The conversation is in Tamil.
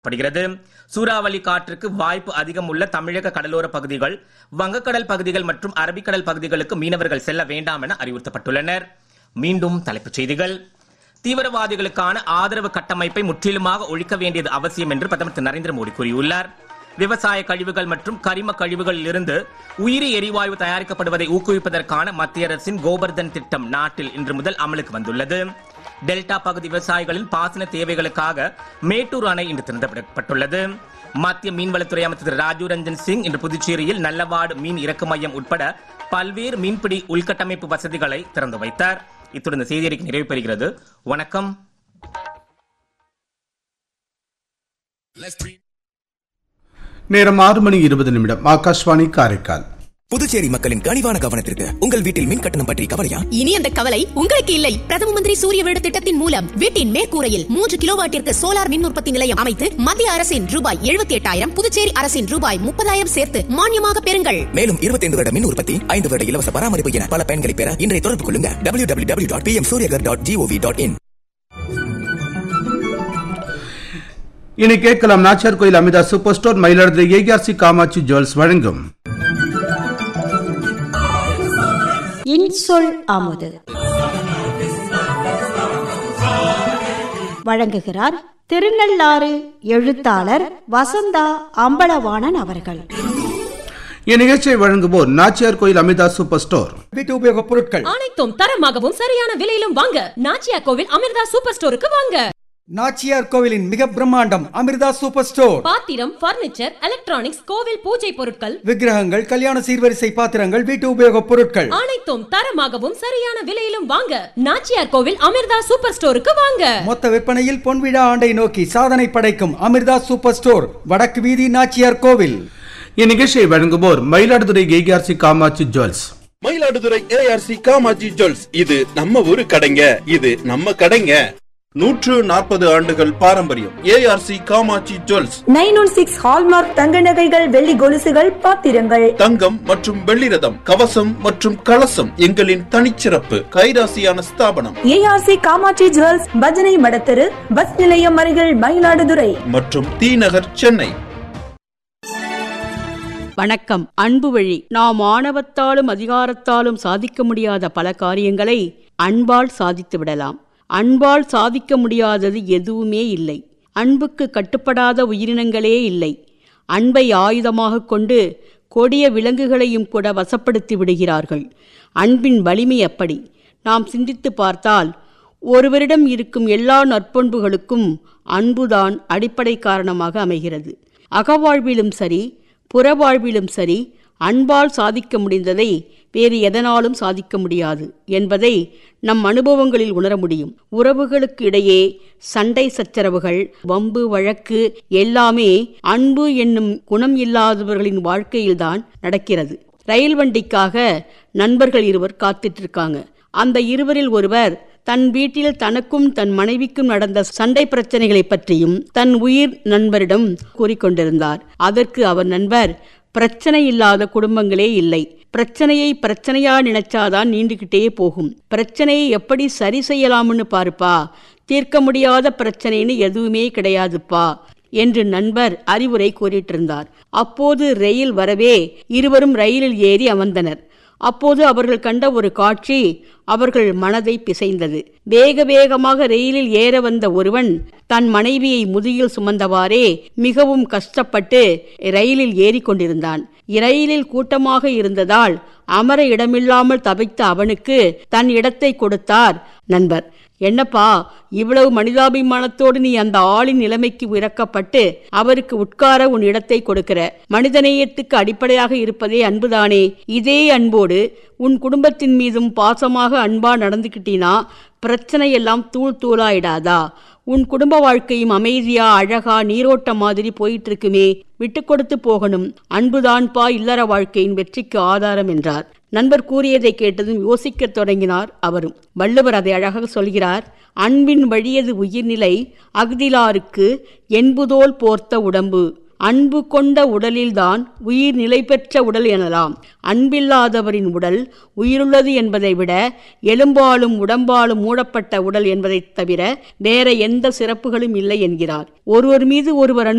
படுகிறது சூறாவளி காற்றுக்கு வாய்ப்பு அதிகம் உள்ள தமிழக கடலோர பகுதிகள் வங்கக்கடல் பகுதிகள் மற்றும் அரபிக்கடல் பகுதிகளுக்கு மீனவர்கள் செல்ல வேண்டாம் என அறிவுறுத்தப்பட்டுள்ளனர் மீண்டும் தலைப்புச் செய்திகள் தீவிரவாதிகளுக்கான ஆதரவு கட்டமைப்பை முற்றிலுமாக ஒழிக்க வேண்டியது அவசியம் என்று பிரதமர் திரு நரேந்திர மோடி கூறியுள்ளார் விவசாய கழிவுகள் மற்றும் கரிம கழிவுகளில் இருந்து உயிரி எரிவாயு தயாரிக்கப்படுவதை ஊக்குவிப்பதற்கான மத்திய அரசின் கோபர்தன் திட்டம் நாட்டில் இன்று முதல் அமலுக்கு வந்துள்ளது டெல்டா பகுதி விவசாயிகளின் பாசன தேவைகளுக்காக மேட்டூர் அணை இன்று திறந்துவிடப்பட்டுள்ளது மத்திய மீன்வளத்துறை அமைச்சர் திரு ராஜீவ் ரஞ்சன் சிங் இன்று புதுச்சேரியில் நல்லவாடு மீன் இறக்கு மையம் உட்பட பல்வேறு மீன்பிடி உள்கட்டமைப்பு வசதிகளை திறந்து வைத்தார் இத்துடன் இந்த செய்தி அறிக்கை நிறைவு பெறுகிறது வணக்கம் நேரம் ஆறு மணி இருபது நிமிடம் ஆகாஷ்வாணி காரைக்கால் புதுச்சேரி மக்களின் கனிவான கவனத்திற்கு உங்கள் வீட்டில் மின் கட்டணம் பற்றி கவலையா இனி அந்த கவலை உங்களுக்கு இல்லை பிரதம மந்திரி சூரிய வீடு திட்டத்தின் மூலம் வீட்டின் மேற்கூரையில் மூன்று கிலோவாட்டிற்கு சோலார் மின் உற்பத்தி நிலையம் அமைத்து மத்திய அரசின் ரூபாய் எழுபத்தி எட்டாயிரம் புதுச்சேரி அரசின் ரூபாய் முப்பதாயிரம் சேர்த்து மானியமாக பெறுங்கள் மேலும் 25 வருட மின் உற்பத்தி ஐந்து வருட இலவச பராமரிப்பு என பல பயன்களை பெற இன்றைய தொடர்பு கொள்ளுங்க W W W dot P M Suryaghar dot gov dot in இனி கேட்கலாம் Nachiyar Koil Amitha super store Mayiladuthurai A R C Kamatchi jewels வழங்கும் இன்சொல் அமுது வழங்குகிறார் திருநள்ளாறு எழுத்தாளர் வசந்தா அம்பலவாணன் அவர்கள் இந்நிகழ்ச்சியை வழங்குவோர் நாச்சியார் கோயில் அமிதா சூப்பர் ஸ்டோர் வீட்டு உபயோகப் பொருட்கள் அனைத்தும் தரமாகவும் சரியான விலையிலும் வாங்க நாச்சியா கோவில் அமிர்தா சூப்பர் ஸ்டோருக்கு வாங்க நாச்சியார் கோவிலின் மிக பிரம்மாண்டம் அமிர்தா சூப்பர் ஸ்டோர் பாத்திரம் பர்னிச்சர் எலக்ட்ரானிக்ஸ் கோவில் பூஜை பொருட்கள் விக்கிரகங்கள் கல்யாண சீர்வரிசை பாத்திரங்கள் வீட்டு உபயோகப் பொருட்கள் அனைத்தும் தரமாகவும் சரியான விலையிலும் வாங்க நாச்சியார் கோவில் அமிர்தா சூப்பர் ஸ்டோருக்கு வாங்க மொத்த விற்பனையில் பொன்விழா ஆண்டை நோக்கி சாதனை படைக்கும் அமிர்தா சூப்பர் ஸ்டோர் வடக்கு வீதி நாச்சியார் கோவில் இந்நிகழ்ச்சியை வழங்குவோர் Mayiladuthurai A R C Kamatchi jewels Mayiladuthurai A R C Kamatchi jewels இது நம்ம ஊரு கடைங்க இது நம்ம கடைங்க நூற்று நாற்பது ஆண்டுகள் பாரம்பரியம் A R C Kamatchi jewels nine one six hallmark தங்க நகைகள் வெள்ளி கொலுசுகள் பாத்திரங்கள் தங்கம் மற்றும் வெள்ளி ரதம் கவசம் மற்றும் கலசம் எங்களின் தனிச்சிறப்பு கைராசியான ஸ்தாபனம் ஏஆர்சி காமாட்சி ஜுவல்ஸ் பஜனை மடத்தெரு பஸ் நிலையம் அருகில் மயிலாடுதுறை மற்றும் தீநகர் சென்னை வணக்கம் அன்பு வழி நாம் ஆணவத்தாலும் அதிகாரத்தாலும் சாதிக்க முடியாத பல காரியங்களை அன்பால் சாதித்து விடலாம் அன்பால் சாதிக்க முடியாதது எதுவுமே இல்லை அன்புக்கு கட்டுப்படாத உயிரினங்களே இல்லை அன்பை ஆயுதமாக கொண்டு கொடிய விலங்குகளையும் கூட வசப்படுத்தி விடுகிறார்கள் அன்பின் வலிமை அப்படி நாம் சிந்தித்து பார்த்தால் ஒருவரிடம் இருக்கும் எல்லா நற்பண்புகளுக்கும் அன்புதான் அடிப்படை காரணமாக அமைகிறது அகவாழ்விலும் சரி புறவாழ்விலும் சரி அன்பால் சாதிக்க முடிந்ததை வேறு எதனாலும் சாதிக்க முடியாது என்பதை நம் அனுபவங்களில் உணர முடியும் உறவுகளுக்கு இடையே சண்டை சச்சரவுகள் வம்பு வழக்கு எல்லாமே அன்பு என்னும் குணம் இல்லாதவர்களின் வாழ்க்கையில்தான் நடக்கிறது ரயில் வண்டிக்காக நண்பர்கள் இருவர் காத்துட்டு இருக்காங்க அந்த இருவரில் ஒருவர் தன் வீட்டில் தனக்கும் தன் மனைவிக்கும் நடந்த சண்டை பிரச்சனைகளை பற்றியும் தன் உயிர் நண்பரிடம் கூறிக்கொண்டிருந்தார் அதற்கு அவர் நண்பர் பிரச்சனை இல்லாத குடும்பங்களே இல்லை பிரச்சனையை பிரச்சனையா நினைச்சாதான் நீண்டுகிட்டே போகும் பிரச்சனையை எப்படி சரி செய்யலாம்னு பாருப்பா தீர்க்க முடியாத பிரச்சனைன்னு எதுவுமே கிடையாதுப்பா என்று நண்பர் அறிவுரை கூறிட்டு இருந்தார் அப்போது ரயில் வரவே இருவரும் ரயிலில் ஏறி அமர்ந்தனர் அப்போது அவர்கள் கண்ட ஒரு காட்சி அவர்கள் மனதை பிசைந்தது வேக வேகமாக ரயிலில் ஏற வந்த ஒருவன் தன் மனைவியை முதுகில் சுமந்தவாறே மிகவும் கஷ்டப்பட்டு ரயிலில் ஏறிக்கொண்டிருந்தான் ரயிலில் கூட்டமாக இருந்ததால் அமர இடமில்லாமல் தவித்த அவனுக்கு தன் இடத்தை கொடுத்தார் நண்பர் என்னப்பா இவ்வளவு மனிதாபிமானத்தோடு நீ அந்த ஆளின் நிலைமைக்கு இறக்கப்பட்டு அவருக்கு உட்கார உன் இடத்தை கொடுக்கிற மனிதநேயத்துக்கு அடிப்படையாக இருப்பதே அன்புதானே இதே அன்போடு உன் குடும்பத்தின் மீதும் பாசமாக அன்பா நடந்துக்கிட்டீனா பிரச்சனை எல்லாம் தூள் தூளாயிடாதா உன் குடும்ப வாழ்க்கையும் அமைதியா அழகா நீரோட்டம் மாதிரி போயிட்டு இருக்குமே விட்டு கொடுத்து போகணும் அன்புதான்பா இல்லற வாழ்க்கையின் வெற்றிக்கு ஆதாரம் என்றார் நண்பர் கூறியதை கேட்டதும் யோசிக்கத் தொடங்கினார் அவரும் வள்ளுவர் அதை அழகாக சொல்கிறார் அன்பின் வழியது உயிர்நிலை அஃதிலாருக்கு என்புதோல் போர்த்த உடம்பு அன்பு கொண்ட உடலில்தான் உயிர் நிலை பெற்ற உடல் எனலாம் அன்பில்லாதவரின் உடல் உயிருள்ளது என்பதை விட எலும்பாலும் உடம்பாலும் மூடப்பட்ட உடல் என்பதைத் தவிர வேற எந்த சிறப்புகளும் இல்லை என்கிறார் ஒருவர் மீது ஒருவர்